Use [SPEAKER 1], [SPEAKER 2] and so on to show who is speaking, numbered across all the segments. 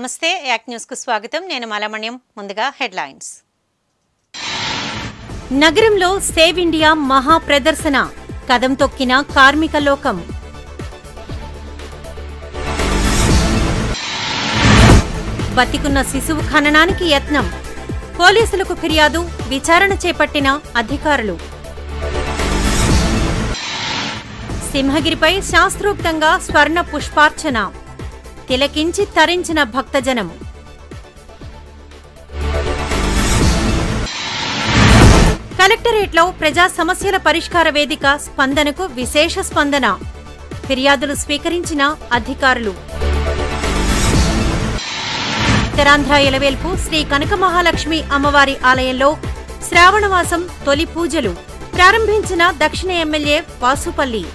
[SPEAKER 1] నమస్తే యాక్ న్యూస్ కు స్వాగతం నేను మలమణ్యం ముందుగా హెడ్లైన్స్ నగరంలో సేవ్ ఇండియా మహా ప్రదర్శన కదం తొక్కిన కార్మిక లోకం బతికున్న శిశువు ఖననానికి యత్నం పోలీసులకు ఫిర్యాదు విచారణ చేపట్టిన అధికారులు సింహగిరిపై శాస్త్రోక్తంగా స్వర్ణ పుష్పార్చన తిలకించి తరించిన భక్తజనం కలెక్టరేట్లో ప్రజా సమస్యల పరిష్కార వేదిక స్పందనకు విశేష స్పందన ఫిర్యాదులు స్వీకరించిన అధికారులు ఉత్తరాంధ్ర ఎలవేల్పు శ్రీ కనక మహాలక్ష్మి అమ్మవారి ఆలయంలో శ్రావణమాసం తొలి పూజలు ప్రారంభించిన దక్షిణ ఎమ్మెల్యే వాసుపల్లి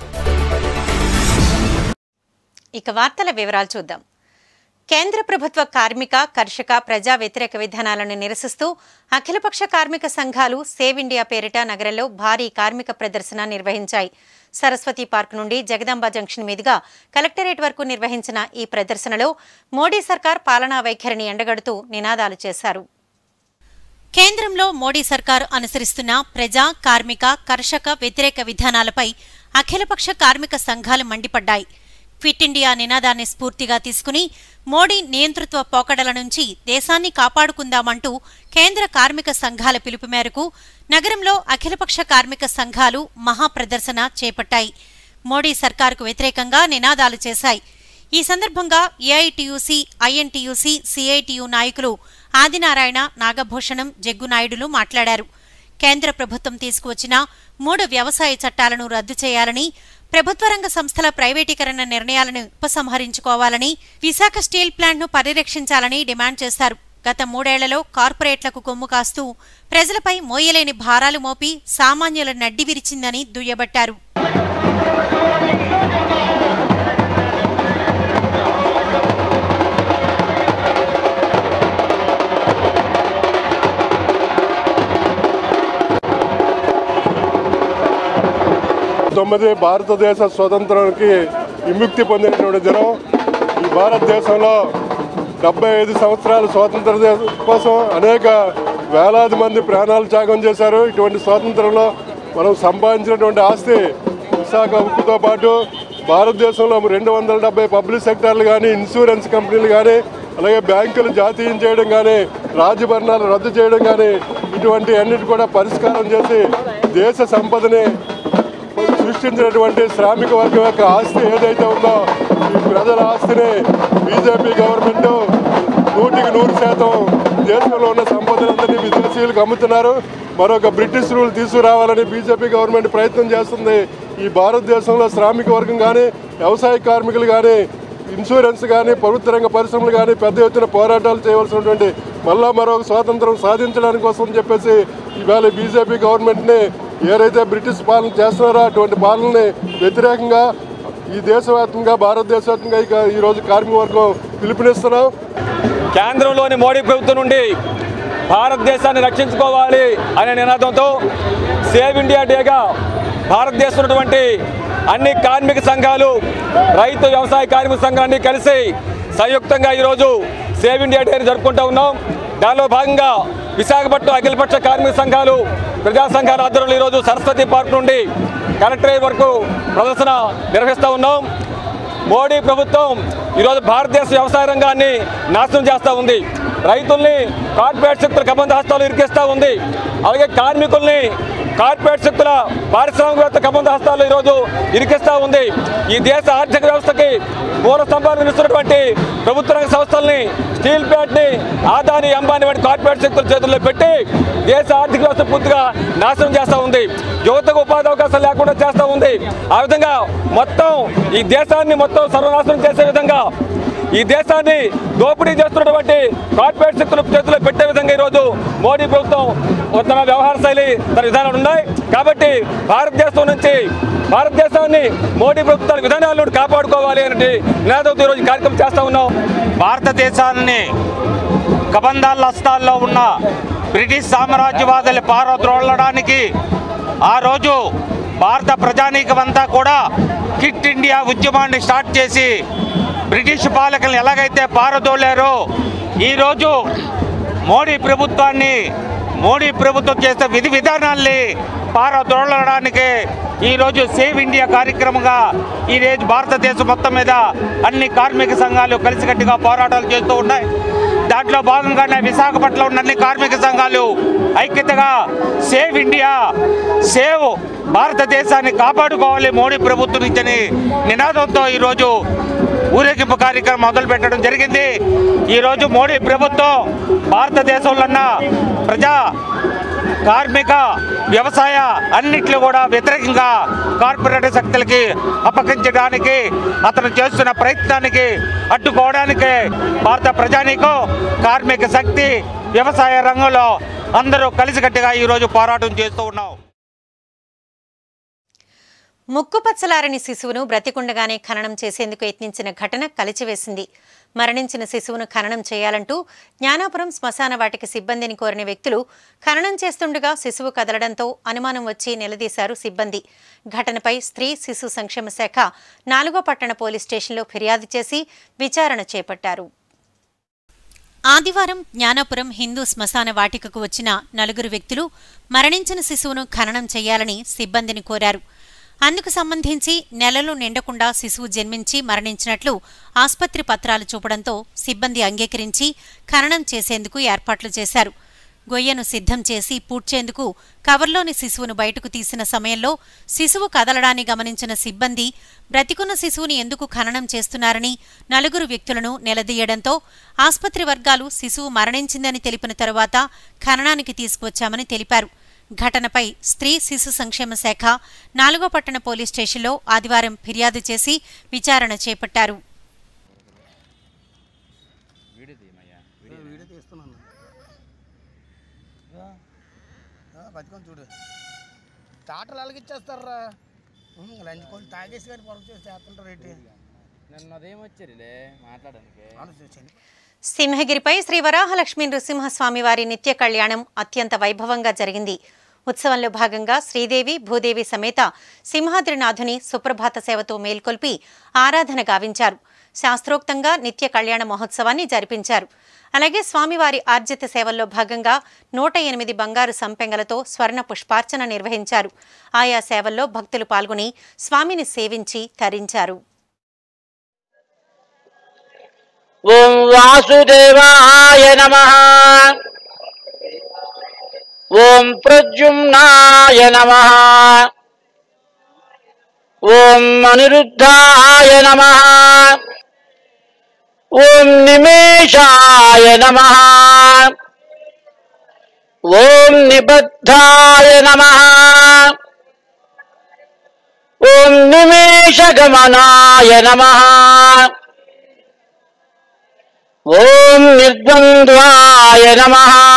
[SPEAKER 1] ఇక వార్తల వివరాలు చూద్దాం కేంద్ర ప్రభుత్వ కార్మిక కర్షక ప్రజా వ్యతిరేక విధానాలను నిరసిస్తూ అఖిలపక్ష కార్మిక సంఘాలు సేవ్ ఇండియా పేరిట నగరంలో భారీ కార్మిక ప్రదర్శన నిర్వహించాయి సరస్వతి పార్క్ నుండి జగదాంబ జంక్షన్ మీదుగా కలెక్టరేట్ వరకు నిర్వహించిన ఈ ప్రదర్శనలో మోడీ సర్కార్ పాలనా వైఖరిని ఎండగడుతూ నినాదాలు చేశారు కేంద్రంలో మోడీ సర్కారు అనుసరిస్తున్న ప్రజా కార్మిక కర్షక వ్యతిరేక విధానాలపై అఖిలపక్ష కార్మిక సంఘాలు మండిపడ్డాయి క్విట్ ఇండియా నినాదాన్ని స్ఫూర్తిగా తీసుకుని మోడీ నియంతృత్వ పోకడల నుంచి దేశాన్ని కాపాడుకుందామంటూ కేంద్ర కార్మిక సంఘాల పిలుపు మేరకు నగరంలో అఖిలపక్ష కార్మిక సంఘాలు మహాప్రదర్శన చేపట్టాయి మోడీ సర్కారుకు వ్యతిరేకంగా నినాదాలు చేశాయి ఈ సందర్భంగా ఏఐటియుసి ఐఎన్టీయూసీ సిఐటియు నాయకులు ఆదినారాయణ నాగభూషణం జగ్గునాయుడులు మాట్లాడారు కేంద్ర ప్రభుత్వం తీసుకువచ్చిన మూడు వ్యవసాయ చట్టాలను రద్దు చేయాలని ప్రభుత్వ రంగ సంస్థల ప్రైవేటీకరణ నిర్ణయాలను ఉపసంహరించుకోవాలని విశాఖ స్టీల్ ప్లాంట్ను పరిరక్షించాలని డిమాండ్ చేశారు గత మూడేళ్లలో కార్పొరేట్లకు కొమ్ము కాస్తూ ప్రజలపై మోయలేని భారాలు మోపి సామాన్యుల నడ్డి విరిచిందని దుయ్యబట్టారు
[SPEAKER 2] తొమ్మిది భారతదేశ స్వతంత్రానికి విముక్తి పొందినటువంటి దినం ఈ భారతదేశంలో డెబ్బై ఐదు సంవత్సరాల స్వాతంత్ర దే- కోసం అనేక వేలాది మంది ప్రాణాలు త్యాగం చేశారు ఇటువంటి స్వాతంత్రంలో మనం సంపాదించినటువంటి ఆస్తి విశాఖ ఉక్కుతో పాటు భారతదేశంలో రెండు వందల డెబ్బై పబ్లిక్ సెక్టార్లు కానీ ఇన్సూరెన్స్ కంపెనీలు కానీ అలాగే బ్యాంకులు జాతీయం చేయడం కానీ రాజభరణాలు రద్దు చేయడం కానీ ఇటువంటి అన్నిటి కూడా పరిష్కారం చేసి దేశ సంపదని సృష్టించినటువంటి శ్రామిక వర్గం యొక్క ఆస్తి ఏదైతే ఉందో ఈ ప్రజల ఆస్తిని బీజేపీ గవర్నమెంట్ నూటికి నూరు శాతం దేశంలో ఉన్న సంపదలందరినీ విదేశీయులకు అమ్ముతున్నారు మరొక బ్రిటిష్ రూల్ తీసుకురావాలని బీజేపీ గవర్నమెంట్ ప్రయత్నం చేస్తుంది ఈ భారతదేశంలో శ్రామిక వర్గం కానీ వ్యవసాయ కార్మికులు కానీ ఇన్సూరెన్స్ కానీ ప్రభుత్వ రంగ పరిశ్రమలు కానీ పెద్ద ఎత్తున పోరాటాలు చేయవలసినటువంటి మళ్ళా మరొక స్వాతంత్రం సాధించడానికి కోసం చెప్పేసి ఇవాళ బీజేపీ గవర్నమెంట్ని ఏదైతే బ్రిటిష్ పాలన చేస్తున్నారో అటువంటి పాలనని వ్యతిరేకంగా ఈ దేశవ్యాప్తంగా భారతదేశవ్యాప్తంగా ఇక ఈరోజు కార్మిక వర్గం పిలుపునిస్తున్నాం
[SPEAKER 3] కేంద్రంలోని మోడీ ప్రభుత్వం నుండి భారతదేశాన్ని రక్షించుకోవాలి అనే నినాదంతో సేవ్ ఇండియా డేగా భారతదేశం ఉన్నటువంటి అన్ని కార్మిక సంఘాలు రైతు వ్యవసాయ కార్మిక సంఘాలన్నీ కలిసి సంయుక్తంగా ఈరోజు సేవ్ ఇండియా డేని జరుపుకుంటూ ఉన్నాం దానిలో భాగంగా విశాఖపట్నం అఖిలపక్ష కార్మిక సంఘాలు ప్రజా సంఘాల ఆధ్వర్యంలో ఈరోజు సరస్వతి పార్క్ నుండి కలెక్టరేట్ వరకు ప్రదర్శన నిర్వహిస్తూ ఉన్నాం మోడీ ప్రభుత్వం ఈరోజు భారతదేశ వ్యవసాయ రంగాన్ని నాశనం చేస్తూ ఉంది రైతుల్ని కార్పొరేట్ శక్తుల కబంధ హస్తాలు ఇరికిస్తూ ఉంది అలాగే కార్మికుల్ని కార్పొరేట్ శక్తుల పారిశ్రామికవేత్త కబంధ హస్తాలు ఈరోజు ఇరికిస్తూ ఉంది ఈ దేశ ఆర్థిక వ్యవస్థకి మూల స్తంభాలు నిలుస్తున్నటువంటి ప్రభుత్వ రంగ సంస్థల్ని స్టీల్ ప్లాంట్ని ఆదాని అంబానీ వంటి కార్పొరేట్ శక్తుల చేతుల్లో పెట్టి దేశ ఆర్థిక వ్యవస్థ పూర్తిగా నాశనం చేస్తూ ఉంది యువతకు ఉపాధి అవకాశాలు లేకుండా చేస్తూ ఉంది ఆ విధంగా మొత్తం ఈ దేశాన్ని మొత్తం సర్వనాశనం చేసే విధంగా ఈ దేశాన్ని దోపిడీ చేస్తున్నటువంటి కార్పొరేట్ శక్తుల చేతిలో పెట్టే విధంగా ఈరోజు మోడీ ప్రభుత్వం తన వ్యవహార శైలి తన విధానాలు ఉన్నాయి కాబట్టి భారతదేశం నుంచి భారతదేశాన్ని మోడీ ప్రభుత్వాల విధానాల నుండి కాపాడుకోవాలి అనే నినాదంతో ఈరోజు ఈ కార్యక్రమం చేస్తా ఉన్నాం
[SPEAKER 4] భారతదేశాన్ని కబంధాల హస్తాల్లో ఉన్న బ్రిటిష్ సామ్రాజ్యవాదులు పారద్రోలడానికి ఆ రోజు భారత ప్రజానీకమంతా కూడా కిట్ ఇండియా ఉద్యమాన్ని స్టార్ట్ చేసి బ్రిటిష్ పాలకులను ఎలాగైతే పారదోలారో ఈరోజు మోడీ ప్రభుత్వాన్ని మోడీ ప్రభుత్వం చేసే విధి విధానాల్ని పారదోలడానికి ఈరోజు సేవ్ ఇండియా కార్యక్రమంగా ఈ రోజు భారతదేశం మొత్తం మీద అన్ని కార్మిక సంఘాలు కలిసికట్టుగా పోరాటాలు చేస్తూ ఉన్నాయి దాంట్లో భాగంగానే విశాఖపట్నంలో ఉన్న అన్ని కార్మిక సంఘాలు ఐక్యతగా సేవ్ ఇండియా సేవ్ భారతదేశాన్ని కాపాడుకోవాలి మోడీ ప్రభుత్వం నుంచని నినాదంతో ఈరోజు ఊరేగింపు కార్యక్రమం మొదలు పెట్టడం జరిగింది ఈరోజు మోడీ ప్రభుత్వం భారతదేశంలో ఉన్న ప్రజా కార్మిక వ్యవసాయ అన్నిట్లో కూడా వ్యతిరేకంగా కార్పొరేట్ శక్తులకి అప్పగించడానికి అతను చేస్తున్న ప్రయత్నానికి అడ్డుకోవడానికి భారత ప్రజానీకం కార్మిక శక్తి వ్యవసాయ రంగంలో అందరూ కలిసికట్టుగా ఈరోజు పోరాటం చేస్తూ ఉన్నాం
[SPEAKER 1] ముక్కుపచ్చలారని శిశువును బ్రతికుండగానే ఖననం చేసేందుకు యత్నించిన ఘటన కలిచివేసింది మరణించిన శిశువును ఖననం చేయాలంటూ జ్ఞానాపురం శ్మశాన వాటికి సిబ్బందిని కోరిన వ్యక్తులు ఖననం చేస్తుండగా శిశువు కదలడంతో అనుమానం వచ్చి నిలదీశారు సిబ్బంది ఘటనపై స్త్రీ శిశు సంక్షేమ శాఖ నాలుగో పట్టణ పోలీస్ స్టేషన్లో ఫిర్యాదు చేసి విచారణ చేపట్టారు ఆదివారం జ్ఞానాపురం హిందూ శ్మశాన వాటికకు వచ్చిన నలుగురు వ్యక్తులు మరణించిన శిశువును ఖననం చేయాలని సిబ్బందిని కోరారు అందుకు సంబంధించి నెలలు నిండకుండా శిశువు జన్మించి మరణించినట్లు ఆస్పత్రి పత్రాలు చూపడంతో సిబ్బంది అంగీకరించి ఖననం చేసేందుకు ఏర్పాట్లు చేశారు గొయ్యను సిద్ధం చేసి పూడ్చేందుకు కవర్లోని శిశువును బయటకు తీసిన సమయంలో శిశువు కదలడాన్ని గమనించిన సిబ్బంది బ్రతికున్న శిశువుని ఎందుకు ఖననం చేస్తున్నారని నలుగురు వ్యక్తులను నిలదీయడంతో ఆస్పత్రి వర్గాలు శిశువు మరణించిందని తెలిపిన తరువాత ఖననానికి తీసుకువచ్చామని తెలిపారు ఘటనపై స్త్రీ శిశు సంక్షేమ శాఖ నాలుగో పట్టణ పోలీస్ స్టేషన్లో ఆదివారం ఫిర్యాదు చేసి విచారణ చేపట్టారు
[SPEAKER 5] వీడియో తీస్తున్నాను బతుకొని చూడు టాటలు అలగిచ్చేస్తారా లంచ్ కొన్ని తాగేసి కానీ పొరకు చేసి చేస్తుంటారు ఏంటి
[SPEAKER 6] నన్ను ఉదయం వచ్చారులే మాట్లాడడానికి
[SPEAKER 5] ఆలోచించండి
[SPEAKER 1] సింహగిరిపై శ్రీ వరాహలక్ష్మీ నృసింహస్వామి వారి నిత్య కళ్యాణం అత్యంత వైభవంగా జరిగింది ఉత్సవంలో భాగంగా శ్రీదేవి భూదేవి సమేత సింహాద్రినాథుని సుప్రభాత సేవతో మేల్కొల్పి ఆరాధన గావించారు శాస్త్రోక్తంగా నిత్య కళ్యాణ మహోత్సవాన్ని జరిపించారు అలాగే స్వామివారి ఆర్జిత సేవల్లో భాగంగా నూట ఎనిమిది బంగారు సంపెంగలతో స్వర్ణ పుష్పార్చన నిర్వహించారు ఆయా సేవల్లో భక్తులు పాల్గొని స్వామిని సేవించి తరించారు
[SPEAKER 7] ఓం వాసుదేవాయ నమ ఓం ప్రద్యుమ్నాయ నమ ఓం అనిరుద్ధాయ నమ ఓం నిమేషాయ నమ ఓం నిబద్ధాయ నమ ఓం నిమేషగమనాయ నమ ఓం నిర్ద్వంద్వాయ నమ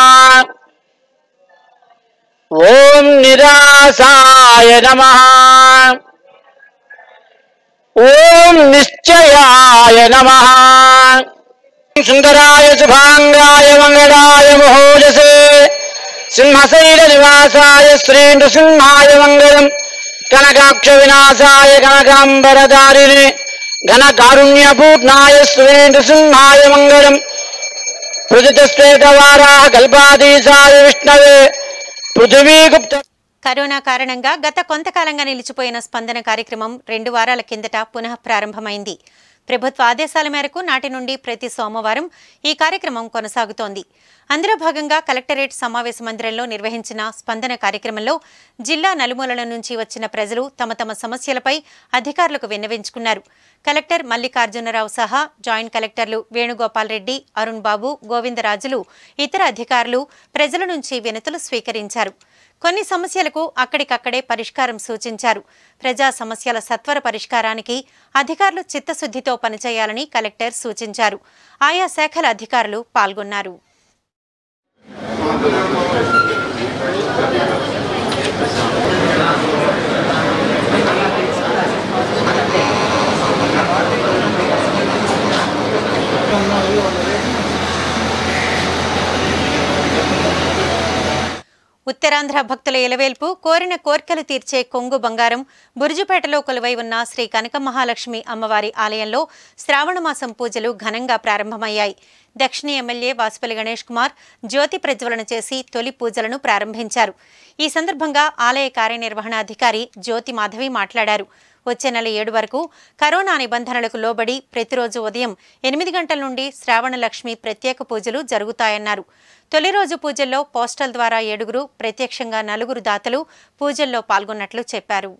[SPEAKER 7] ఓం నిరాసాయ నమ ఓం నిశ్చయాయ నమ సుందరాయ శుభాంగాయ మంగళాయ మహోజసే సింహశైల నివాసాయ శ్రీ నృసింహాయ మంగళం కనకాక్ష వినాశాయ కనకాంబరదారిణి ఘన కారుణ్యపూర్ణాయ శ్రీ నృసింహాయ మంగళం పృథితశ్వేతవారాహ కల్పాధీశాయ విష్ణవే పృథివీగుప్త
[SPEAKER 1] కరోనా కారణంగా గత కొంతకాలంగా నిలిచిపోయిన స్పందన కార్యక్రమం రెండు వారాల కిందట పునః ప్రారంభమైంది ప్రభుత్వ ఆదేశాల మేరకు నాటి నుండి ప్రతి సోమవారం ఈ కార్యక్రమం కొనసాగుతోంది అందులో భాగంగా కలెక్టరేట్ సమావేశ మందిరంలో నిర్వహించిన స్పందన కార్యక్రమంలో జిల్లా నలుమూలల నుంచి వచ్చిన ప్రజలు తమ తమ సమస్యలపై అధికారులకు విన్నవించుకున్నారు కలెక్టర్ మల్లికార్జునరావు సహా జాయింట్ కలెక్టర్లు వేణుగోపాల్ రెడ్డి అరుణ్ బాబు గోవిందరాజులు ఇతర అధికారులు ప్రజల నుంచి వినతులు స్వీకరించారు కొన్ని సమస్యలకు అక్కడికక్కడే పరిష్కారం సూచించారు ప్రజా సమస్యల సత్వర పరిష్కారానికి అధికారులు చిత్తశుద్ధితో పనిచేయాలని కలెక్టర్ సూచించారు ఆయా శాఖల అధికారులు పాల్గొన్నారు ఉత్తరాంధ్ర భక్తుల ఇలవేల్పు కోరిన కోర్కెలు తీర్చే కొంగు బంగారం బురుజుపేటలో కొలువై ఉన్న శ్రీ కనక మహాలక్ష్మి అమ్మవారి ఆలయంలో శ్రావణమాసం పూజలు ఘనంగా ప్రారంభమయ్యాయి దక్షిణ ఎమ్మెల్యే వాసుపల్లి గణేష్ కుమార్ జ్యోతి ప్రజ్వలన చేసి తొలి పూజలను ప్రారంభించారు ఈ సందర్భంగా ఆలయ కార్యనిర్వహణాధికారి జ్యోతి మాధవి మాట్లాడారు వచ్చే నెల ఏడు వరకు కరోనా నిబంధనలకు లోబడి ప్రతిరోజు ఉదయం ఎనిమిది గంటల నుండి శ్రావణ లక్ష్మి ప్రత్యేక పూజలు జరుగుతాయన్నారు తొలి రోజు పూజల్లో పోస్టల్ ద్వారా ఏడుగురు ప్రత్యక్షంగా నలుగురు దాతలు పూజల్లో పాల్గొన్నట్లు చెప్పారు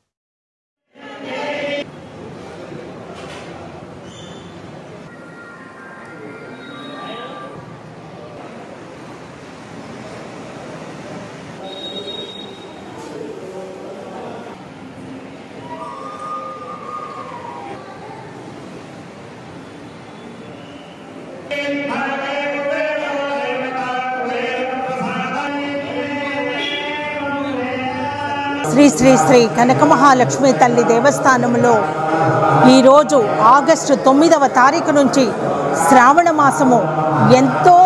[SPEAKER 8] శ్రీ శ్రీ శ్రీ కనక మహాలక్ష్మి తల్లి దేవస్థానంలో ఈరోజు ఆగస్టు తొమ్మిదవ తారీఖు నుంచి శ్రావణ మాసము ఎంతో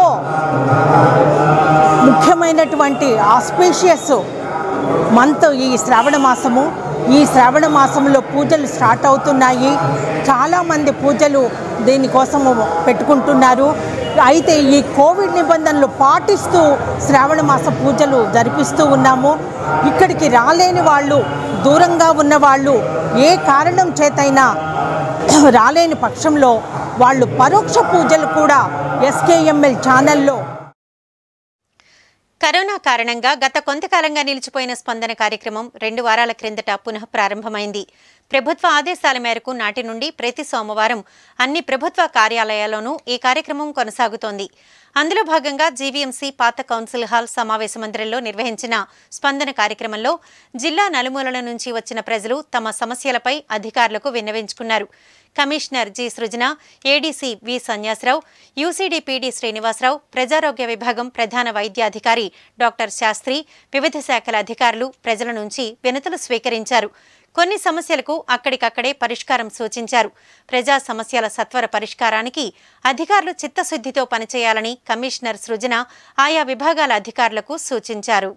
[SPEAKER 8] ముఖ్యమైనటువంటి ఆస్పీషియస్ మంత్ ఈ శ్రావణ మాసము ఈ శ్రావణ మాసంలో పూజలు స్టార్ట్ అవుతున్నాయి చాలామంది పూజలు దీనికోసము పెట్టుకుంటున్నారు అయితే ఈ కోవిడ్ నిబంధనలు పాటిస్తూ శ్రావణ మాస పూజలు జరిపిస్తూ ఉన్నాము ఇక్కడికి రాలేని వాళ్ళు దూరంగా ఉన్న వాళ్ళు ఏ కారణం చేతైనా రాలేని పక్షంలో వాళ్ళు పరోక్ష పూజలు కూడా ఎస్కేఎంఎల్ ఛానల్లో
[SPEAKER 1] కరోనా కారణంగా గత కొంతకాలంగా నిలిచిపోయిన స్పందన కార్యక్రమం రెండు వారాల క్రిందట పునః ప్రారంభమైంది ప్రభుత్వ ఆదేశాల మేరకు నాటి నుండి ప్రతి సోమవారం అన్ని ప్రభుత్వ కార్యాలయాల్లోనూ ఈ కార్యక్రమం కొనసాగుతోంది అందులో భాగంగా జీవీఎంసీ పాత కౌన్సిల్ హాల్ సమావేశ మందిరంలో నిర్వహించిన స్పందన కార్యక్రమంలో జిల్లా నలుమూలల నుంచి వచ్చిన ప్రజలు తమ సమస్యలపై అధికారులకు విన్నవించుకున్నారు commissioner G Srujana ADC V Sanyasarao UCD PD Srinivasarao ప్రజారోగ్య విభాగం ప్రధాన వైద్యాధికారి డాక్టర్ శాస్త్రి వివిధ శాఖల అధికారులు ప్రజల నుంచి వినతులు స్వీకరించారు కొన్ని సమస్యలకు అక్కడికక్కడే పరిష్కారం సూచించారు ప్రజా సమస్యల సత్వర పరిష్కారానికి అధికారులు చిత్తశుద్ధితో పనిచేయాలని కమిషనర్ సృజన ఆయా విభాగాల అధికారులకు సూచించారు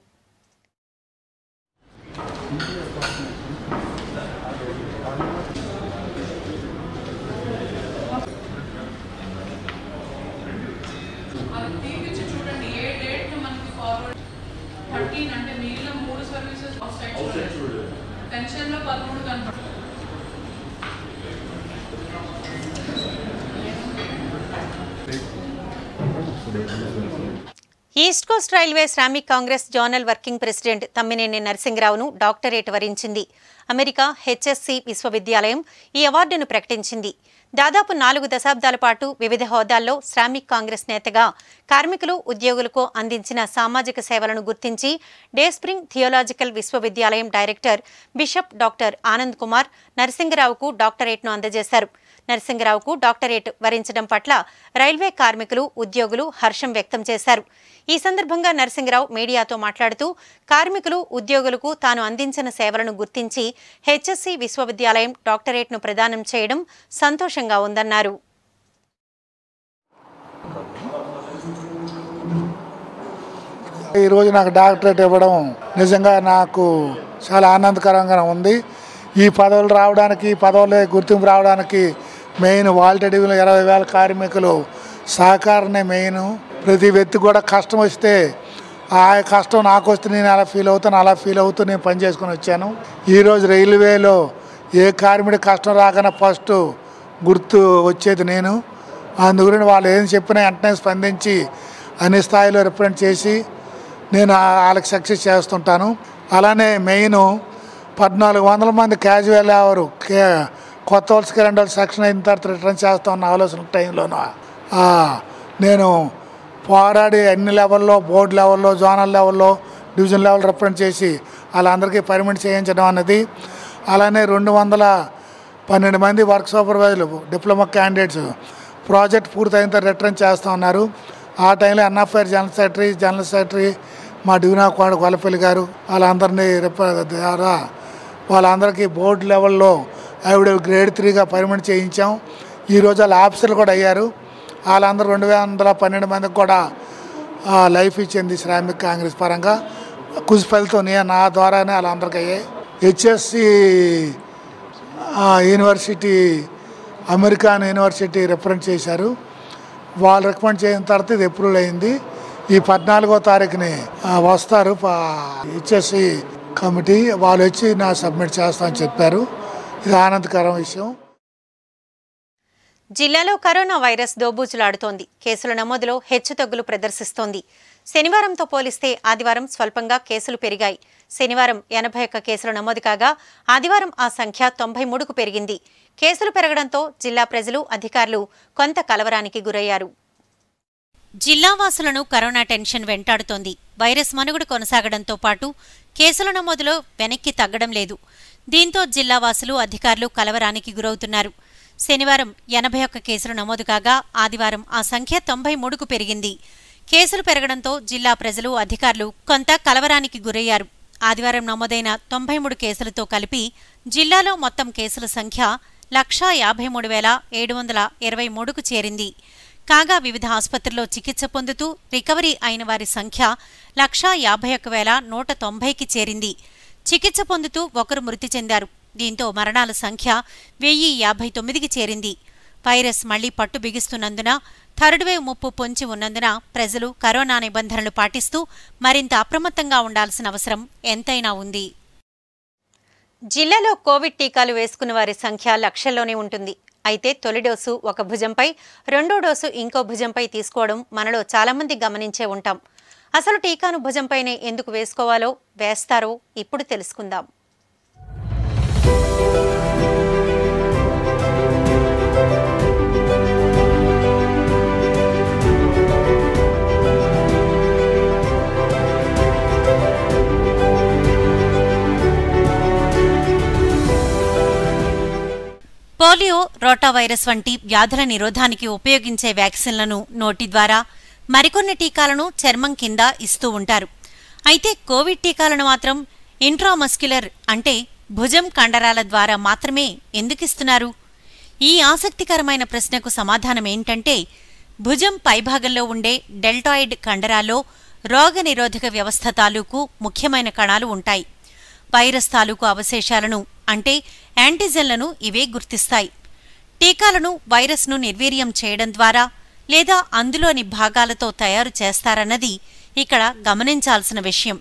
[SPEAKER 9] చూడండి ఏ డేట్ మనకి ఫార్వర్డ్ థర్టీన్ అంటే మిగిలిన మూడు సర్వీసెస్ సైడ్ చూడండి పెన్షన్ లో పదమూడు కనపడుతుంది
[SPEAKER 1] East Coast Railway Shramik Congress zonal working president Tammineni నరసింహరావును డాక్టరేట్ వరించింది అమెరికా హెచ్ఎస్సి విశ్వవిద్యాలయం ఈ అవార్డును ప్రకటించింది దాదాపు నాలుగు దశాబ్దాల పాటు వివిధ హోదాల్లో శ్రామిక్ కాంగ్రెస్ నేతగా కార్మికులు ఉద్యోగులకు అందించిన సామాజిక సేవలను గుర్తించి డే స్ప్రింగ్ థియోలాజికల్ విశ్వవిద్యాలయం director bishop doctor Anand Kumar నరసింగరావుకు డాక్టరేట్ను అందజేశారు నరసింగరావుకు డాక్టరేట్ వరించడం పట్ల రైల్వే కార్మికులు ఉద్యోగులు హర్షం వ్యక్తం చేశారు ఈ సందర్భంగా నరసింగరావు మీడియాతో మాట్లాడుతూ కార్మికులు ఉద్యోగులకు తాను అందించిన సేవలను గుర్తించి హెచ్ఎస్సి విశ్వవిద్యాలయం డాక్టరేట్ను ప్రదానం చేయడం సంతోషంగా ఉందన్నారు
[SPEAKER 10] ఈరోజు నాకు డాక్టరేట్ ఇవ్వడం నిజంగా నాకు చాలా ఆనందకరంగా ఉంది ఈ పదవులు రావడానికి ఈ పదవులు గుర్తింపు రావడానికి మెయిన్ వాల్టెడివిలో ఇరవై వేల కార్మికులు సహకారమే మెయిన్ ప్రతి వ్యక్తి కూడా కష్టం వస్తే ఆ కష్టం నాకు వస్తే నేను అలా ఫీల్ అవుతాను అలా ఫీల్ అవుతూ నేను పని చేసుకుని వచ్చాను ఈరోజు రైల్వేలో ఏ కార్మికుడి కష్టం రాకనే ఫస్ట్ గుర్తు వచ్చేది నేను అందుగురించి వాళ్ళు ఏం చెప్పినా వెంటనే స్పందించి అన్ని స్థాయిలో రిప్రజెంట్ చేసి నేను ఆ- వాళ్ళకి సక్సెస్ చేస్తుంటాను అలానే మెయిన్ పద్నాలుగు వందల మంది క్యాజువల్ ఎవరు కే కొత్త వలసకి రెండు వాళ్ళు సెక్షన్ అయిన తర్వాత రిటర్న్ చేస్తామన్న ఆలోచన టైంలోనూ ఆ, నేను పోరాడి అన్ని లెవెల్లో బోర్డు లెవెల్లో జోనల్ లెవెల్లో డివిజన్ లెవెల్ రిప్రజెంట్ చేసి వాళ్ళందరికీ పర్మిట్ చేయించడం అన్నది అలానే రెండు వందల పన్నెండు మంది వర్క్ సూపర్వైజర్లు డిప్లొమా క్యాండిడేట్స్ ప్రాజెక్ట్ పూర్తయిన తర్వాత రిటర్న్ చేస్తూ ఉన్నారు ఆ టైంలో NFIR general secretary general secretary మా డివినా కోడ గొల్లపల్లి గారు వాళ్ళందరినీ రిప ద్వారా వాళ్ళందరికీ బోర్డు లెవెల్లో ఆవిడ గ్రేడ్ త్రీగా పర్మిట్ చేయించాం ఈరోజు వాళ్ళ ఆఫీసర్లు కూడా అయ్యారు వాళ్ళందరూ రెండు వందల పన్నెండు మందికి కూడా ఆ, లైఫ్ ఇచ్చింది శ్రామిక్ కాంగ్రెస్ పరంగా కుజిపల్లితో నే- నా ద్వారానే వాళ్ళందరికీ అయ్యాయి HSC university American university represent చేశారు వాళ్ళు రికమెండ్ చేసిన తర్వాత ఇది అప్రూవల్ అయింది ఈ పద్నాలుగో తారీఖుని ఆ, వస్తారు హెచ్ఎస్సి కమిటీ వాళ్ళు వచ్చి నా సబ్మిట్ చేస్తామని చెప్పారు ఇది ఆనందకరం విషయం
[SPEAKER 1] జిల్లాలో కరోనా వైరస్ దోబూచులాడుతోంది కేసుల నమోదులో హెచ్చుతగ్గులు ప్రదర్శిస్తోంది శనివారంతో పోలిస్తే ఆదివారం స్వల్పంగా కేసులు పెరిగాయి శనివారం ఎనభై ఒక్క కేసులు నమోదు కాగా ఆదివారం ఆ సంఖ్య తొంభై మూడుకు పెరిగింది కేసులు పెరగడంతో జిల్లా ప్రజలు అధికారులు కొంత కలవరానికి గురయ్యారు జిల్లావాసులను కరోనా టెన్షన్ వెంటాడుతోంది వైరస్ మనుగడ కొనసాగడంతో పాటు కేసుల నమోదులో వెనక్కి తగ్గడం లేదు దీంతో జిల్లావాసులు అధికారులు కలవరానికి గురవుతున్నారు శనివారం ఎనభై ఒక్క కేసులు నమోదు కాగా ఆదివారం ఆ సంఖ్య తొంభై మూడుకు పెరిగింది కేసులు పెరగడంతో జిల్లా ప్రజలు అధికారులు కొంత కలవరానికి గురయ్యారు ఆదివారం నమోదైన తొంభై మూడు కేసులతో కలిపి జిల్లాలో మొత్తం కేసుల సంఖ్య లక్షా యాభై మూడు వేల ఏడు వందల ఇరవై మూడుకు చేరింది కాగా వివిధ ఆసుపత్రుల్లో చికిత్స పొందుతూ రికవరీ అయిన వారి సంఖ్య లక్షా యాభై ఒక్క వేల నూట తొంభైకి చేరింది చికిత్స పొందుతూ ఒకరు మృతి చెందారు దీంతో మరణాల సంఖ్య వెయ్యి యాభై తొమ్మిదికి చేరింది వైరస్ మళ్లీ పట్టు బిగిస్తున్నందున థర్డ్ వేవ్ ముప్పు పొంచి ఉన్నందున ప్రజలు కరోనా నిబంధనలు పాటిస్తూ మరింత అప్రమత్తంగా ఉండాల్సిన అవసరం ఎంతైనా ఉంది జిల్లాలో కోవిడ్ టీకాలు వేసుకున్న వారి సంఖ్య లక్షల్లోనే ఉంటుంది అయితే తొలి డోసు ఒక భుజంపై రెండో డోసు ఇంకో భుజంపై తీసుకోవడం మనలో చాలామంది గమనించే ఉంటాం అసలు టీకాను భుజంపైనే ఎందుకు వేసుకోవాలో వేస్తారో ఇప్పుడు తెలుసుకుందాం పోలియో రోటా వైరస్ వంటి వ్యాధుల నిరోధానికి ఉపయోగించే వ్యాక్సిన్లను నోటి ద్వారా మరికొన్ని టీకాలను చర్మం కింద ఇస్తూ ఉంటారు అయితే కోవిడ్ టీకాలను మాత్రం ఇంట్రామస్క్యులర్ అంటే భుజం కండరాల ద్వారా మాత్రమే ఎందుకిస్తున్నారు ఈ ఆసక్తికరమైన ప్రశ్నకు సమాధానం ఏంటంటే భుజం పైభాగంలో ఉండే డెల్టాయిడ్ కండరాల్లో రోగనిరోధక వ్యవస్థ తాలూకు ముఖ్యమైన కణాలు ఉంటాయి వైరస్ తాలూకు అవశేషాలను అంటే యాంటీజెన్లను ఇవే గుర్తిస్తాయి టీకాలను వైరస్ను నిర్వీర్యం చేయడం ద్వారా లేదా అందులోని భాగాలతో తయారు చేస్తారన్నది ఇక్కడ గమనించాల్సిన విషయం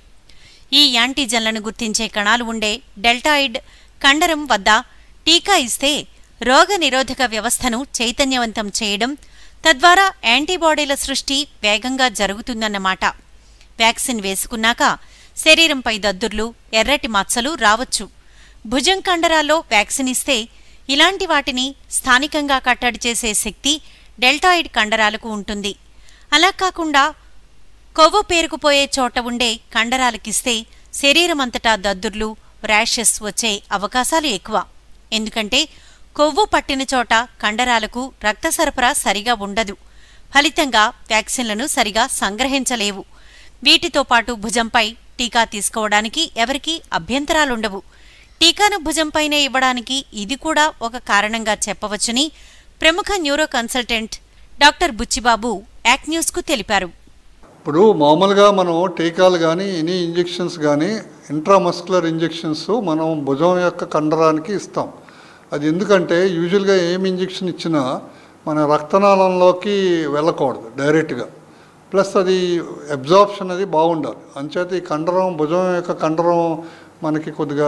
[SPEAKER 1] ఈ యాంటీజెన్లను గుర్తించే కణాలు ఉండే డెల్టాయిడ్ కండరం వద్ద టీకా ఇస్తే రోగనిరోధక వ్యవస్థను చైతన్యవంతం చేయడం తద్వారా యాంటీబాడీల సృష్టి వేగంగా జరుగుతుందన్నమాట వ్యాక్సిన్ వేసుకున్నాక శరీరంపై దద్దుర్లు ఎర్రటి మచ్చలు రావచ్చు భుజం కండరాల్లో వ్యాక్సిన్ ఇస్తే ఇలాంటి వాటిని స్థానికంగా కట్టడి చేసే శక్తి డెల్టాయిడ్ కండరాలకు ఉంటుంది అలా కాకుండా కొవ్వు పేరుకుపోయే చోట ఉండే కండరాలకిస్తే శరీరమంతటా దద్దుర్లు ర్యాషెస్ వచ్చే అవకాశాలు ఎక్కువ ఎందుకంటే కొవ్వు పట్టిన చోట కండరాలకు రక్త సరఫరా సరిగా ఉండదు ఫలితంగా వ్యాక్సిన్లను సరిగా సంగ్రహించలేవు వీటితో పాటు భుజంపై టీకా తీసుకోవడానికి ఎవరికీ అభ్యంతరాలుండవు టీకాను భుజంపైనే ఇవ్వడానికి ఇది కూడా ఒక కారణంగా చెప్పవచ్చని ప్రముఖ neuro consultant doctor Buchibabu act న్యూస్కు తెలిపారు
[SPEAKER 11] ఇప్పుడు మామూలుగా మనం టీకాలు కానీ ఎనీ ఇంజెక్షన్స్ కానీ ఇంట్రామస్కులర్ ఇంజెక్షన్స్ మనం భుజం యొక్క కండరానికి ఇస్తాం అది ఎందుకంటే యూజువల్గా ఏం ఇంజెక్షన్ ఇచ్చినా మన రక్తనాళంలోకి వెళ్ళకూడదు డైరెక్ట్గా ప్లస్ అది అబ్జార్ప్షన్ అది బాగుండాలి అంచేత ఈ కండరం భుజం యొక్క కండరం మనకి కొద్దిగా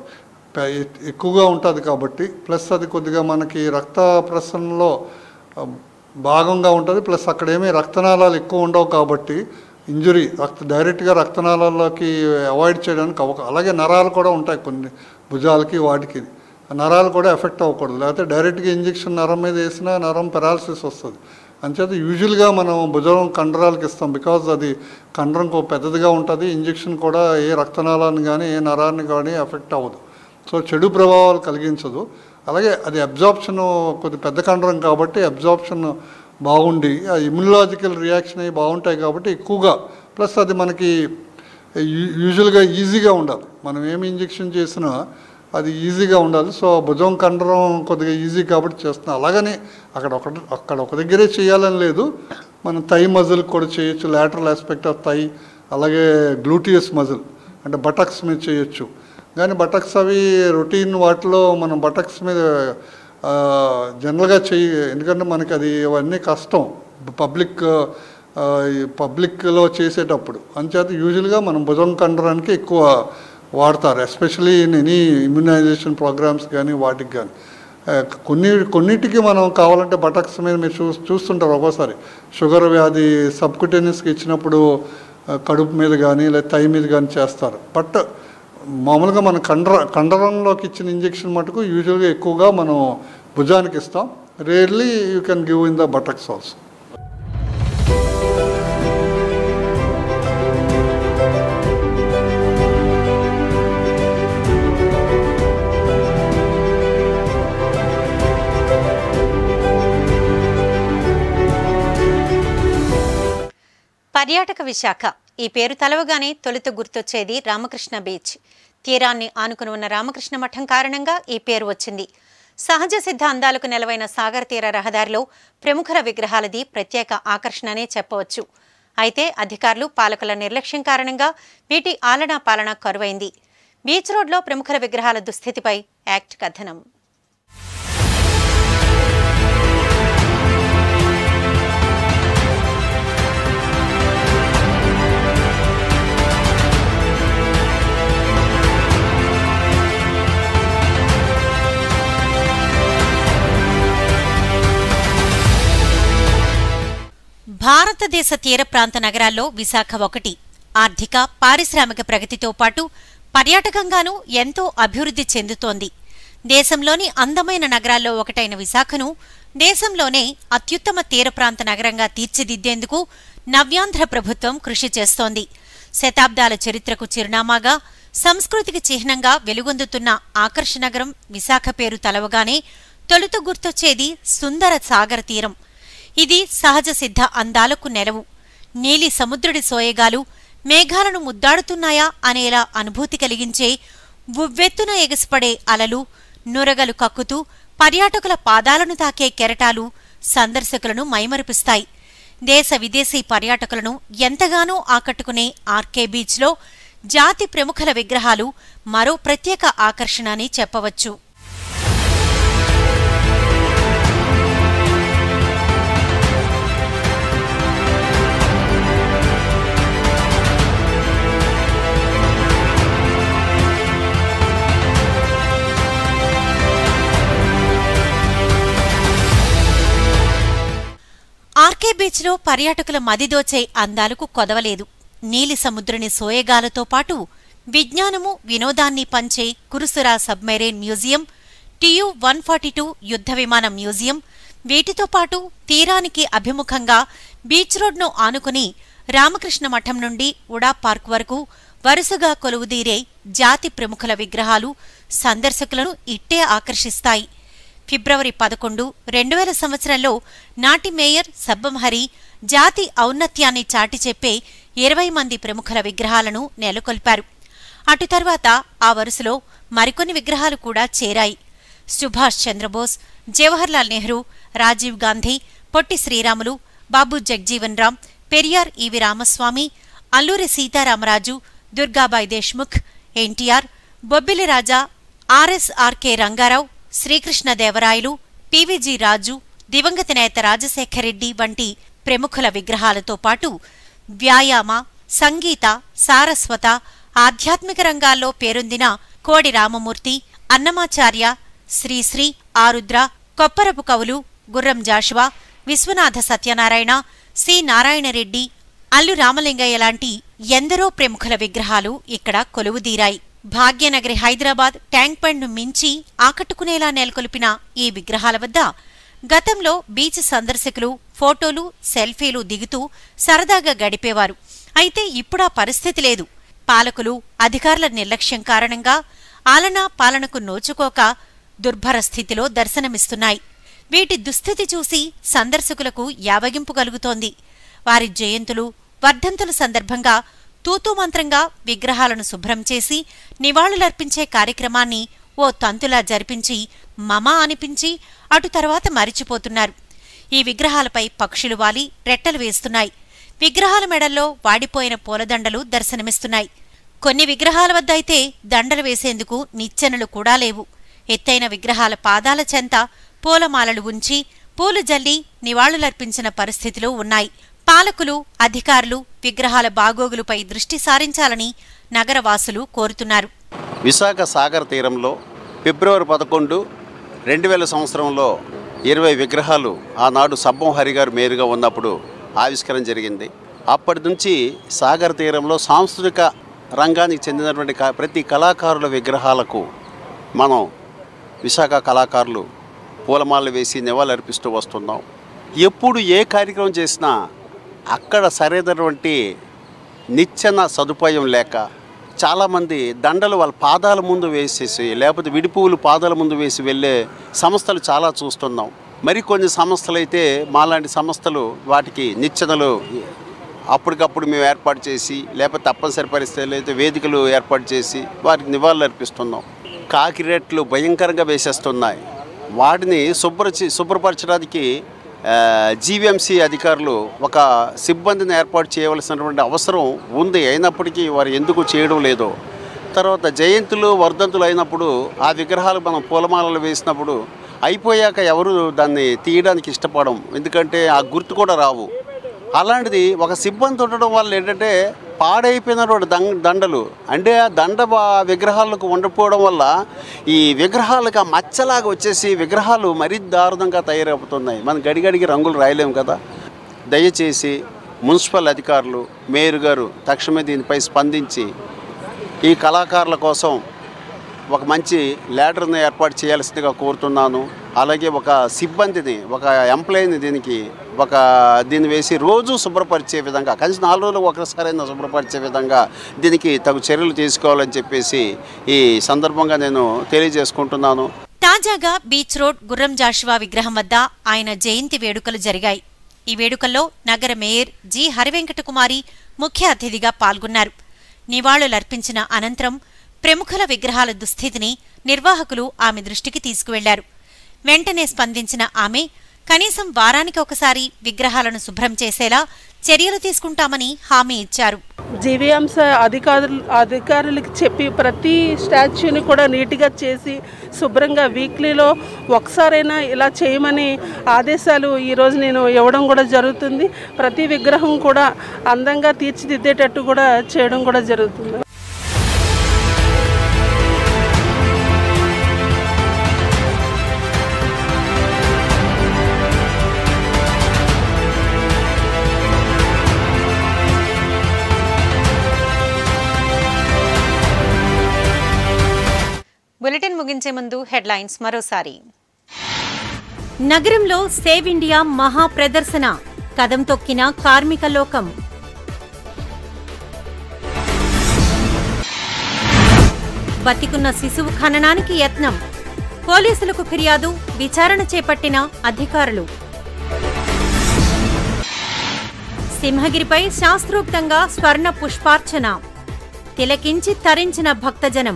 [SPEAKER 11] పె- ఎక్కువగా ఉంటుంది కాబట్టి ప్లస్ అది కొద్దిగా మనకి రక్త ప్రసరణలో ఆ, భాగంగా ఉంటుంది ప్లస్ అక్కడ ఏమీ రక్తనాళాలు ఎక్కువ ఉండవు కాబట్టి ఇంజురీ రక్త డైరెక్ట్గా రక్తనాళాల్లోకి అవాయిడ్ చేయడానికి అవక అలాగే నరాలు కూడా ఉంటాయి కొన్ని భుజాలకి వాటికి ఆ నరాలు కూడా ఎఫెక్ట్ అవ్వకూడదు లేకపోతే డైరెక్ట్గా ఇంజెక్షన్ నరం మీద వేసినా నరం పెరాలసిస్ వస్తుంది అంచేత యూజువల్గా మనం భుజం కండరాలకు ఇస్తాం బికాజ్ అది కండరం కొ- పెద్దదిగా ఉంటుంది ఇంజెక్షన్ కూడా ఏ రక్తనాళాన్ని కానీ ఏ నరాన్ని కానీ ఎఫెక్ట్ అవ్వదు సో చెడు ప్రభావాలు కలిగించదు అలాగే అది అబ్జార్ప్షన్ కొద్ది పెద్ద కండరం కాబట్టి అబ్జార్ప్షన్ బాగుండి ఆ ఇమ్యునలాజికల్ రియాక్షన్ అవి బాగుంటాయి కాబట్టి ఎక్కువగా ప్లస్ అది మనకి యూ- యూజువల్గా ఈజీగా ఉండాలి మనం ఏమి ఇంజెక్షన్ చేసినా అది ఈజీగా ఉండాలి సో భుజం కండరం కొద్దిగా ఈజీ కాబట్టి చేస్తున్నాం అలాగని అక్కడ ఒక అక్కడ ఒక దగ్గరే చేయాలని లేదు మనం థై మజిల్ కూడా చేయొచ్చు లాటరల్ ఆస్పెక్ట్ ఆఫ్ థై అలాగే గ్లూటియస్ మజిల్ అంటే బటక్స్ మీద చేయొచ్చు కానీ బటక్స్ అవి రొటీన్ వాటిలో మనం బటక్స్ మీద ఆ, జనరల్గా చెయ్యి ఎందుకంటే మనకి అది అవన్నీ కష్టం పబ్లిక్ ఆ, ఈ పబ్లిక్లో చేసేటప్పుడు అంచేత యూజువల్గా మనం భుజం కండరానికి ఎక్కువ వాడతారు especially in any immunisation programmes కానీ వాటికి కానీ ఆ, కొన్ని కొన్నిటికి మనం కావాలంటే బటక్స్ మీద మీరు చూ చూస్తుంటారు ఒక్కోసారి షుగర్ వ్యాధి సబ్కుటేనియస్కి ఇచ్చినప్పుడు ఆ, కడుపు మీద కానీ లేదా తై మీద కానీ చేస్తారు బట్ మామూలుగా మన కండర కండరంలోకి ఇచ్చిన ఇంజెక్షన్ మటుకు యూజువల్గా ఎక్కువగా మనం భుజానికి ఇస్తాం rarely you can give in the buttocks also
[SPEAKER 1] పర్యాటక విశాఖ ఈ పేరు తలవగానే తొలుత గుర్తొచ్చేది రామకృష్ణ బీచ్ తీరాన్ని ఆనుకుని ఉన్న రామకృష్ణ మఠం కారణంగా ఈ పేరు వచ్చింది సహజ సిద్ధ అందాలకు నెలవైన సాగర్ తీర రహదారిలో ప్రముఖుల విగ్రహాలది ప్రత్యేక ఆకర్షణనే చెప్పవచ్చు అయితే అధికారులు పాలకుల నిర్లక్ష్యం కారణంగా వీటి ఆలనా పాలన కరువైంది బీచ్ రోడ్లో ప్రముఖుల విగ్రహాల దుస్థితిపై యాక్ట్ కథనం భారతదేశ తీర ప్రాంత నగరాల్లో విశాఖ ఒకటి ఆర్థిక పారిశ్రామిక ప్రగతితో పాటు పర్యాటకంగానూ ఎంతో అభివృద్ధి చెందుతోంది దేశంలోని అందమైన నగరాల్లో ఒకటైన విశాఖను దేశంలోనే అత్యుత్తమ తీర ప్రాంత నగరంగా తీర్చిదిద్దేందుకు నవ్యాంధ్ర ప్రభుత్వం కృషి చేస్తోంది శతాబ్దాల చరిత్రకు చిరునామాగా సంస్కృతికి చిహ్నంగా వెలుగొందుతున్న ఆకర్ష నగరం విశాఖ పేరు తలవగానే తొలుత గుర్తొచ్చేది సుందర సాగర తీరం ఇది సహజ సిద్ధ అందాలకు నెలవు నీలి సముద్రుడి సోయగాలు మేఘాలను ముద్దాడుతున్నాయా అనేలా అనుభూతి కలిగించే ఉవ్వెత్తున ఎగసిపడే అలలు నురగలు కక్కుతూ పర్యాటకుల పాదాలను తాకే కెరటాలు సందర్శకులను మైమరిపిస్తాయి దేశ విదేశీ పర్యాటకులను ఎంతగానో ఆకట్టుకునే ఆర్కే బీచ్లో జాతి ప్రముఖుల విగ్రహాలు మరో ప్రత్యేక ఆకర్షణ అని చెప్పవచ్చు ఆర్కే బీచ్లో పర్యాటకుల మదిదోచే అందాలకు కొదవలేదు నీలి సముద్రుని సోయగాలతో పాటు విజ్ఞానము వినోదాన్ని పంచే Kursura submarine museum TU one forty two యుద్ధ విమాన మ్యూజియం వీటితో పాటు తీరానికి అభిముఖంగా బీచ్ రోడ్ను ఆనుకుని రామకృష్ణ మఠం నుండి ఉడా పార్క్ వరకు వరుసగా కొలువుదీరే జాతి ప్రముఖుల విగ్రహాలు సందర్శకులను ఇట్టే ఆకర్షిస్తాయి ఫిబ్రవరి పదకొండు రెండు వేల సంవత్సరంలో నాటి మేయర్ సబ్బంహరి జాతి ఔన్నత్యాన్ని చాటి చెప్పే ఇరవై మంది ప్రముఖుల విగ్రహాలను నెలకొల్పారు అటు తర్వాత ఆ వరుసలో మరికొన్ని విగ్రహాలు కూడా చేరాయి Subhash Chandrabose Jawaharlal Nehru Rajiv Gandhi Potti Sriramulu Babu Jagjivan Ram Periyar EV Ramaswamy Alluri Sitaramaraju Durgabai Deshmukh NTR Bobbili Raja RSRK Rangarao Srikrishnadevarayalu PVG Raju దివంగత నేత రాజశేఖరెడ్డి వంటి ప్రముఖుల విగ్రహాలతో పాటు వ్యాయామ సంగీత సారస్వత ఆధ్యాత్మిక రంగాల్లో పేరొందిన కోడి రామమూర్తి అన్నమాచార్య శ్రీశ్రీ ఆరుద్ర కొప్పరపు కవులు గుర్రం జాషువా విశ్వనాథ సత్యనారాయణ సి నారాయణరెడ్డి అల్లు రామలింగయ్య లాంటి ఎందరో ప్రముఖుల విగ్రహాలు ఇక్కడ కొలువుదీరాయి భాగ్యనగరి హైదరాబాద్ ట్యాంక్ బండ్ను మించి ఆకట్టుకునేలా నెలకొల్పిన ఈ విగ్రహాల వద్ద గతంలో బీచ్ సందర్శకులు ఫోటోలు సెల్ఫీలు దిగుతూ సరదాగా గడిపేవారు అయితే ఇప్పుడా పరిస్థితి లేదు పాలకులు అధికారుల నిర్లక్ష్యం కారణంగా ఆలనా పాలనకు నోచుకోక దుర్భర స్థితిలో దర్శనమిస్తున్నాయి వీటి దుస్థితి చూసి సందర్శకులకు యావగింపు కలుగుతోంది వారి జయంతులు వర్ధంతుల సందర్భంగా తూతూ మంత్రంగా విగ్రహాలను శుభ్రం చేసి నివాళులర్పించే కార్యక్రమాన్ని ఓ తంతులా జరిపించి మమా అనిపించి అటు తర్వాత మరిచిపోతున్నారు ఈ విగ్రహాలపై పక్షులు వాలి రెట్టలు వేస్తున్నాయి విగ్రహాల మెడల్లో వాడిపోయిన పూలదండలు దర్శనమిస్తున్నాయి కొన్ని విగ్రహాల వద్ద అయితే దండలు వేసేందుకు నిచ్చెనలు కూడా లేవు ఎత్తైన విగ్రహాల పాదాల చెంత పూలమాలలు ఉంచి పూలు జల్లి నివాళులర్పించిన పరిస్థితులు ఉన్నాయి పాలకులు అధికారులు విగ్రహాల బాగోగులపై దృష్టి సారించాలని నగరవాసులు కోరుతున్నారు
[SPEAKER 12] విశాఖ సాగర్ తీరంలో ఫిబ్రవరి పదకొండు రెండు వేల సంవత్సరంలో ఇరవై విగ్రహాలు ఆనాడు సబ్బం హరి గారు మేరుగా ఉన్నప్పుడు ఆవిష్కరణ జరిగింది అప్పటి నుంచి సాగర్ తీరంలో సాంస్కృతిక రంగానికి చెందినటువంటి క- ప్రతి కళాకారుల విగ్రహాలకు మనం విశాఖ కళాకారులు పూలమాలలు వేసి నివాళులర్పిస్తూ వస్తున్నాం ఎప్పుడు ఏ కార్యక్రమం చేసినా అక్కడ సరైనటువంటి నిచ్చెన సదుపాయం లేక చాలామంది దండలు వాళ్ళ పాదాల ముందు వేసేసి లేకపోతే విడిపువులు పాదాల ముందు వేసి వెళ్ళే సంస్థలు చాలా చూస్తున్నాం మరికొన్ని సంస్థలు అయితే మాలాంటి సంస్థలు వాటికి నిచ్చెనలు అప్పటికప్పుడు మేము ఏర్పాటు చేసి లేకపోతే తప్పనిసరి పరిస్థితులు అయితే వేదికలు ఏర్పాటు చేసి వారికి నివాళులు అర్పిస్తున్నాం కాకి రేట్లు భయంకరంగా వేసేస్తున్నాయి వాటిని శుభ్రచి శుభ్రపరచడానికి జీవీఎంసీ అధికారులు ఒక సిబ్బందిని ఏర్పాటు చేయవలసినటువంటి అవసరం ఉంది అయినప్పటికీ వారు ఎందుకు చేయడం లేదో తర్వాత జయంతులు వర్ధంతులు అయినప్పుడు ఆ విగ్రహాలు మనం పూలమాలలు వేసినప్పుడు అయిపోయాక ఎవరు దాన్ని తీయడానికి ఇష్టపడం ఎందుకంటే ఆ గుర్తు కూడా రావు అలాంటిది ఒక సిబ్బంది ఉండడం వల్ల ఏంటంటే పాడైపోయినటువంటి దండ దండలు అంటే ఆ దండ బా- విగ్రహాలకు ఉండకపోవడం వల్ల ఈ విగ్రహాలకు ఆ మచ్చలాగా వచ్చేసి విగ్రహాలు మరీ దారుణంగా తయారవుతున్నాయి మనం గడిగడికి రంగులు రాయలేము కదా దయచేసి మున్సిపల్ అధికారులు మేయర్ గారు తక్షణమే దీనిపై స్పందించి ఈ కళాకారుల కోసం ఒక మంచి ల్యాడర్ని ఏర్పాటు చేయాల్సిందిగా కోరుతున్నాను అలాగే ఒక సిబ్బందిని ఒక ఎంప్లాయీని దీనికి ఒక దీన్ని వేసి రోజు శుభ్రపరిచే విధంగా కనీసం నాలుగు రోజులు ఒకసారైనా శుభ్రపరిచే విధంగా దీనికి తగు చర్యలు తీసుకోవాలని చెప్పేసి ఈ సందర్భంగా నేను తెలియజేసుకుంటున్నాను
[SPEAKER 1] తాజాగా బీచ్ రోడ్ గుర్రం జాషువా విగ్రహం వద్ద ఆయన జయంతి వేడుకలు జరిగాయి ఈ వేడుకల్లో నగర మేయర్ జి హరివెంకటకుమారి ముఖ్య అతిథిగా పాల్గొన్నారు నివాళులర్పించిన అనంతరం ప్రముఖుల విగ్రహాల దుస్థితిని నిర్వాహకులు ఆమె దృష్టికి తీసుకువెళ్లారు వెంటనే స్పందించిన ఆమె కనీసం వారానికి ఒకసారి విగ్రహాలను శుభ్రం చేసేలా చర్యలు తీసుకుంటామని హామీ ఇచ్చారు
[SPEAKER 13] జీవీఎంస అధికారులు అధికారులకు చెప్పి ప్రతి స్టాచ్యూని కూడా నీట్గా చేసి శుభ్రంగా వీక్లీలో ఒకసారైనా ఇలా చేయమని ఆదేశాలు ఈరోజు నేను ఇవ్వడం కూడా జరుగుతుంది ప్రతి విగ్రహం కూడా అందంగా తీర్చిదిద్దేటట్టు కూడా చేయడం కూడా జరుగుతుంది
[SPEAKER 1] బులెటిన్ ముగించే ముందు హెడ్లైన్స్ మరోసారి నగరంలో సేవ్ ఇండియా మహా ప్రదర్శన కదం తొక్కిన కార్మిక లోకం బతికున్న శిశువు ఖననానికి యత్నం పోలీసులకు ఫిర్యాదు విచారణ చేపట్టిన అధికారులు సింహగిరిపై శాస్త్రోక్తంగా స్వర్ణ పుష్పార్చన తిలకించి తరించిన భక్తజనం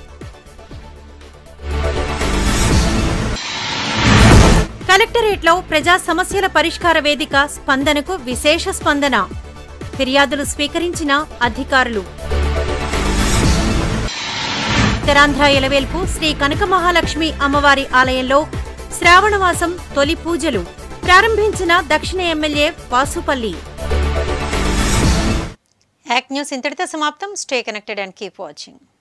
[SPEAKER 1] కలెక్టరేట్లో ప్రజా సమస్యల పరిష్కార వేదిక స్పందనకు విశేష స్పందన ఫిర్యాదులు స్వీకరించిన అధికారులు ఉత్తరాంధ్ర ఎలవేల్పు శ్రీ కనక మహాలక్ష్మి అమ్మవారి ఆలయంలో శ్రావణమాసం తొలి పూజలు ప్రారంభించిన దక్షిణ ఎమ్మెల్యే వాసుపల్లి యాక్ట్ న్యూస్ ఇంతటితో సమాప్తం stay connected and keep watching